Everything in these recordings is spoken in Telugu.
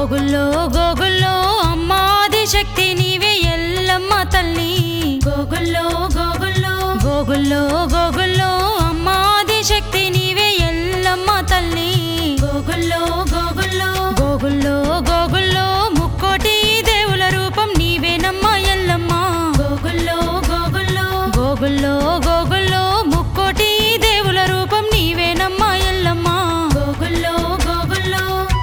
గోగుల్లో గోగుల్లో అమ్మాది శక్తి నీవే ఎల్లమ్మ తల్లి గోగుల్లో గోగుల్లో గోగుల్లో గోగుల్లో అమ్మాది శక్తి నీవే ఎల్లమ్మ తల్లి గోగుల్లో గోగుల్లో గోగుల్లో గోగుల్లో ముక్కోటి దేవుల రూపం నీవేనమ్మ ఎల్లమ్మ గోగుల్లో గోగుల్లో గోగుల్లో గోగుల్లో ముక్కోటి దేవుల రూపం నీవేనమ్మ ఎల్లమ్మ గోగుల్లో గోగుల్లో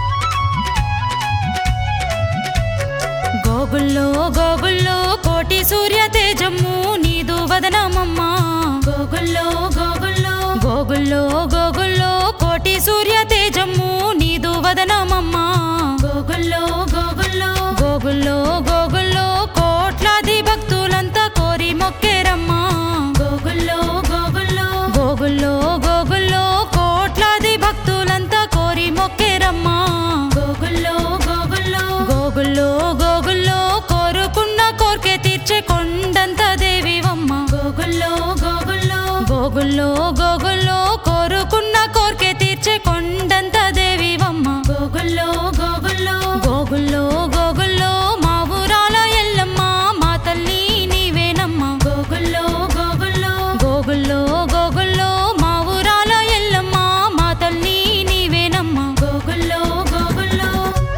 గోగుల్లో గోగుల్లో కోటి సూర్య తేజము నీదు వదనమమ్మ గోగుల్లో గోగుల్లో గోగుల్లో గోగుల్లో కోటి సూర్య తేజము నీదు వదనమమ్మ గోగుల్లో గోగుల్లో గోగుల్లో గోగుల్లో కోట్లాది భక్తులంతా కోరి మొక్కేరమ్మా గోగుల్లో గోగుల్లో గోగుల్లో గోగుల్లో కోట్లాది భక్తులంతా కోరి మొక్కేరమ్మా గోగుల్లో గోగుల్లో గోగుల్లో గోగుల్లో కోరుకున్న కోర్కె తీర్చే కొండంత దేవివమ్మ గోగుల్లో గోగుల్లో గోగుల్లో గోగుల్లో కోరుకున్న కోర్కె తీర్చే కొండంత దేవివమ్మ గోగుల్లో గోగుల్లో గోగుల్లో గోగుల్లో మా ఊరాల ఎల్లమ్మ మా తల్లి నీవేనమ్మ గోగుల్లో గోగుల్లో గోగుల్లో గోగుల్లో మా ఊరాల ఎల్లమ్మ మా తల్లి నీవేనమ్మ గోగుల్లో గోగుల్లో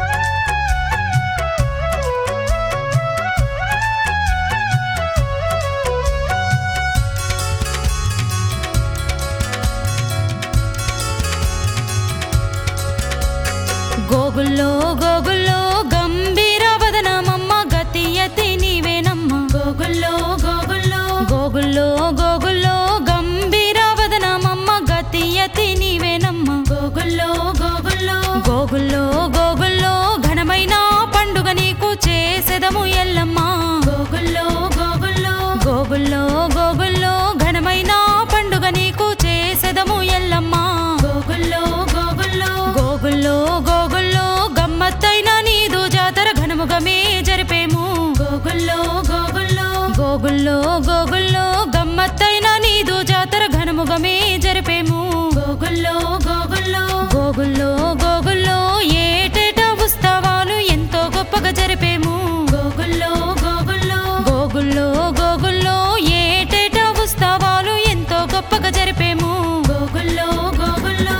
గోగుల్లో గోగుల్లో గంభీర వదనమమ్మ గతి యతి నీవేనమ్మ గోగుల్లో గోగుల్లో గోగుల్లో గోగుల్లో గంభీర వదనమమ్మ గతి యతి నీవేనమ్మ గోగుల్లో గోగుల్లో గోగుల్లో గోగుల్లో ఘనమైన పండుగ నీకు చేసెదము ఎల్లమ్మ గోగుల్లో గోగుల్లో గోగుల్లో గోగుల్లో ఘనమైన పండుగ నీకు చేసెదము ఎల్లమ్మ గోగుల్లో గోగుల్లో గోగుల్లో గోగుల్లో గమ్మత్తైన నీదు జాతర ఘనముగమే జరిపేము గోగుల్లో గోగుల్లో గోగుల్లో గోగుల్లో గమ్మత్తైన నీదు జాతర ఘనముగమే జరిపేము గోగుల్లో గోగుల్లో గోగుల్లో గోగుల్లో ఏటేట ఉత్సవాలు ఎంతో గొప్పగా జరిపేము గోగుల్లో గోగుల్లో గోగుల్లో గోగుల్లో ఏటేట ఉత్సవాలు ఎంతో గొప్పగా జరిపేము గోగుల్లో గోగుల్లో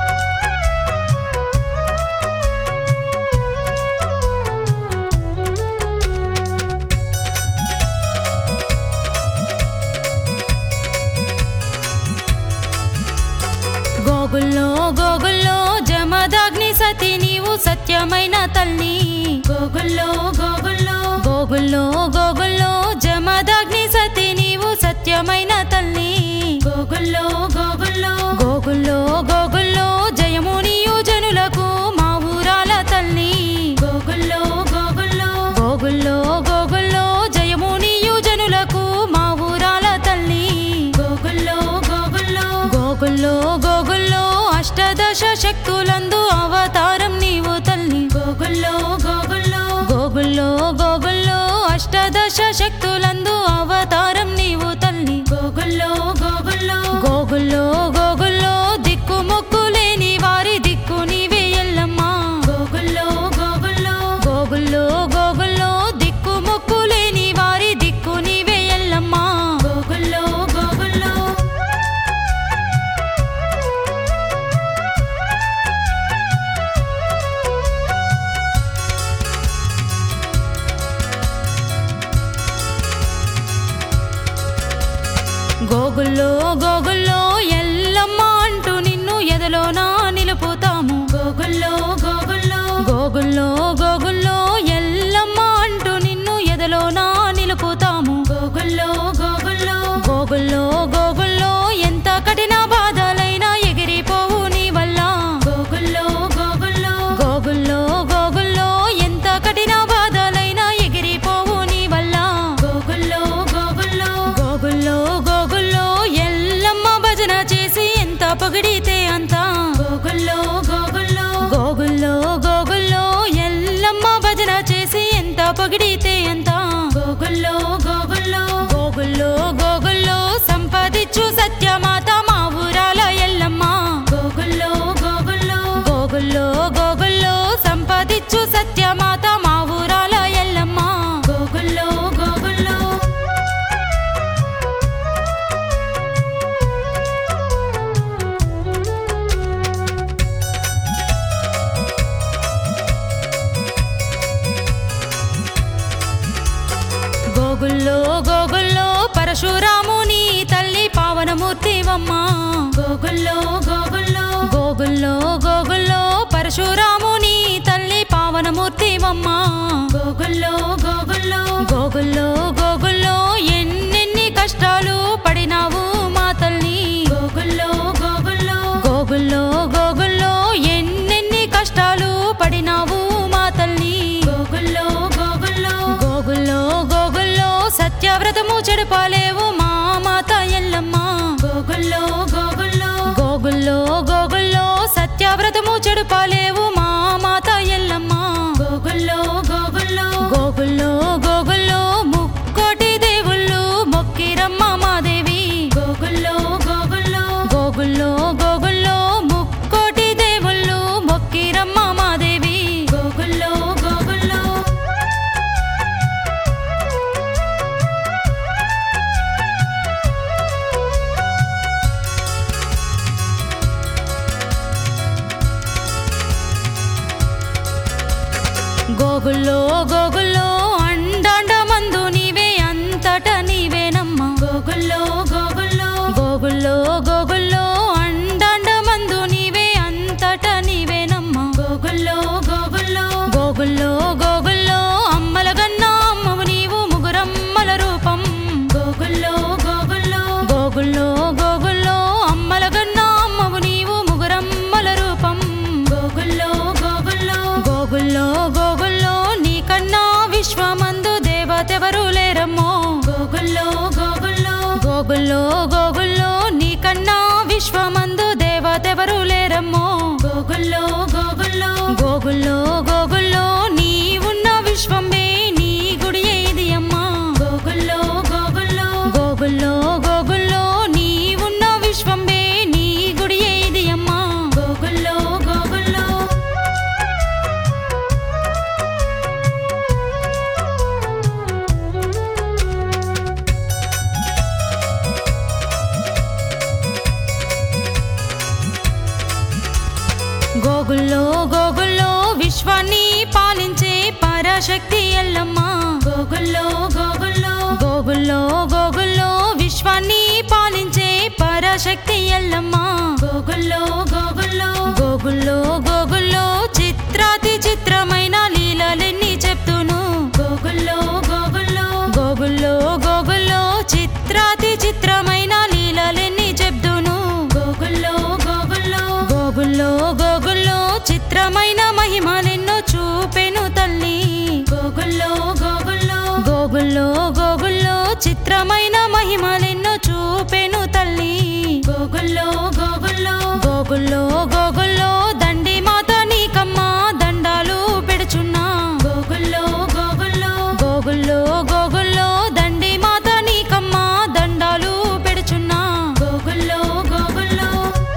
గోగుల్లో గోగుల్లో జమదాగ్ని సతి నీవు సత్యమైన తల్లి గోగుల్లో గోగుల్లో గోగుల్లో గోగుల్లో జమదాగ్ని సతి నీవు సత్యమైన తల్లి గోగుల్లో గోగుల్లో గోగుల్లో గోగుల్లో జయము నీయు జనులకు మా ఊరాల తల్లి గోగుల్లో గోగుల్లో గోగుల్లో గోగుల్లో జయము నీయు జనులకు మా ఊరాల తల్లి గోగుల్లో గోగుల్లో గోగుల్లో గోగుల్లో అష్టదశ శక్తులందు అవతారం నీవు తల్లి గోగుల్లో గోగుల్లో గోగుల్లో గోగుల్లో అష్టదశ శక్తులందు అవతారం నీవు తల్లి గోగుల్లో గోగుల్లో గోగుల్లో గోగుల్లో దిక్కు మొక్కు లేని వారి దిక్కు నీవే ఎల్లమ్మ గోగుల్లో గోగుల్లో గోగుల్లో గోగుల్లో దిక్కు మొక్కు లేని వారి దిక్కు నీవే ఎల్లమ్మ గోగుల్లో గోగుల్లో గోగుల్లో గోగుల్లో ఎల్లమ్మ అంటూ నిన్ను ఎదలోనా నిలుపుతాము గోగుల్లో గోగుల్లో గోగుల్లో గోగుల్లో ఎల్లమ్మ అంటూ నిన్ను ఎదలోనా నిలుపుతాము గోగుల్లో గోగుల్లో గోగుల్లో గోగుల్లో ఎంత కఠిన బాధలైనా ఎగిరిపోవు నీ వల్ల గోగుల్లో గోగుల్లో గోగుల్లో గోగుల్లో ఎంత కఠిన బాధలైనా ఎగిరిపోవు నీ వల్ల గోగుల్లో గోగుల్లో గోగుల్లో గోగుల్లో ఎల్లమ్మ భజన చేసి ఎంత పొగిడితే అంత గోగుల్లో గోగుల్లో గోగుల్లో గోగుల్లో ఎల్లమ్మ భజన చేసి ఎంత పొగిడితే అంత గోగుల్లో గోగుల్లో గోగుల్లో గోగుల్లో సంపాదించు సత్యమాత మా ఊరాల ఎల్లమ్మ గోగుల్లో గోగుల్లో గోగుల్లో గోగుల్లో సంపాదించు సత్య పరశురాముని తల్లి పావనమూర్తివమ్మ గోగుల్లో గోగుల్లో గోగుల్లో గోగుల్లో పరశురాముని తల్లి పావనమూర్తివమ్మ గోగుల్లో గోగుల్లో గోగుల్లో గోగుల్లో ఎన్నెన్ని కష్టాలు పడినావు మా తల్లి గోగుల్లో గోగుల్లో గోగుల్లో గోగుల్లో ఎన్నెన్ని కష్టాలు పడినావు మా తల్లి గోగుల్లో గోగుల్లో గోగుల్లో గోగుల్లో సత్యవ్రతము చెడుపాలేవు మా మాత ఎల్లమ్మ గోగుల్లో గోగుల్లో గోగుల్లో గోగుల్లో సత్యవ్రతము చెడుపాలేవు మా మాత ఎల్లమ్మ గోగుల్లో గోగుల్లో గోగుల్లో గోగుల్లో ముక్కోటి దేవుళ్ళు మొక్కిరమ్మ మాదేవి గోగుల్లో గోగుల్లో గోగుల్లో గోగుల్లో ముక్కోటి దేవుళ్ళు మొక్కిరమ్మ మాదేవి గోగుల్లో గోగుల్లో గోగుల్లో గోగుల్లో అండాండ మందు నీవే అంతట నీవేనమ్మ గోగుల్లో గోగుల్లో గోగుల్లో గోగుల్లో అండాండ మందు నీవే అంతట నీవేనమ్మ గోగుల్లో గోగుల్లో గోగుల్లో గోగుల్లో అమ్మల గన్నా అమ్మవు నీవు ముగురమ్మల రూపం గోగుల్లో గోగుల్లో గోగుల్లో గోగుల్లో అమ్మల గన్నా అమ్మవు నీవు ముగురమ్మల రూపం గోగుల్లో గోగుల్లో గోగుల్లో గోగుల్లో నీకన్నా విశ్వమందు దేవతెవరు లేరమ్మో గోగుల్లో గోగుల్లో గోగుల్లో గోగుల్లో నీకన్నా విశ్వమందు దేవతెవరు లేరమ్మో గోగుల్లో గోగుల్లో గోగుల్లో గోగుల్లో నీ ఉన్న విశ్వమే నీ గుడి ఇది అమ్మా గోగుల్లో గోగుల్లో గోగుల్లో గోగుల్లో నీ ఉన్న విశ్వమే నీ గుడి ఇది అమ్మా గోగుల్లో గోగుల్లో గోగుల్లో గోగుల్లో విశ్వాన్ని పాలించే పరాశక్తి ఎల్లమ్మ గోగుల్లో గోగుల్లో గోగుల్లో గోగుల్లో విశ్వాన్ని పాలించే పరాశక్తి ఎల్లమ్మ గోగుల్లో గోగుల్లో గోగుల్లో గోగుల్లో చిత్రాతి చిత్రమైన లీలలెన్ని చెప్తును గోగుల్లో గోగుల్లో గోగుల్లో గోగుల్లో చిత్రాతి చిత్రమైన లీలలెన్ని చెప్తును గోగుల్లో గోగుల్లో గోగుల్లో గోగుల్లో చిత్రమైన మహిమలెన్నో చూపెను తల్లి గోగుల్లో గోగుల్లో గోగుల్లో గోగుల్లో చిత్రమైన మహిమలెన్నో చూపెను తల్లి గోగుల్లో గోగుల్లో గోగుల్లో గోగుల్లో దండి మాత నీకమ్మ దండాలు పెడుచున్నా గోగుల్లో గోగుల్లో గోగుల్లో గోగుల్లో దండి మాత నీకమ్మ దండాలు పెడుచున్నా గోగుల్లో గోగుల్లో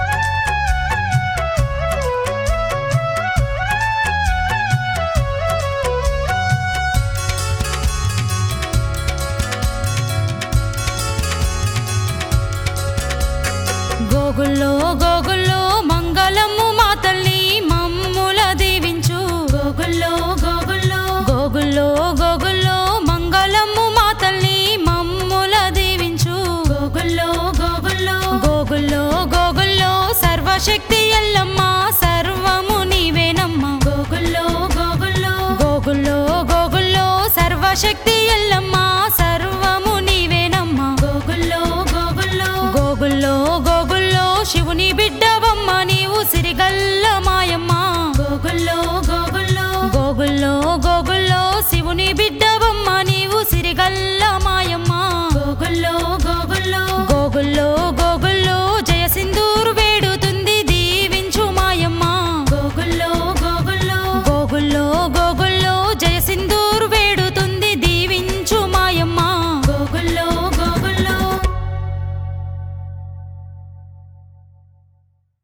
గోగుల్లో గోగుల్లో మంగళము మా తల్లి మమ్ముల దీవించు గోగుల్లో గోగుల్లో గోగుల్లో గోగుల్లో మంగళము మా తల్లి మమ్ముల దీవించు గోగుల్లో గోగుల్లో గోగుల్లో గోగుల్లో సర్వశక్తి ఎల్ల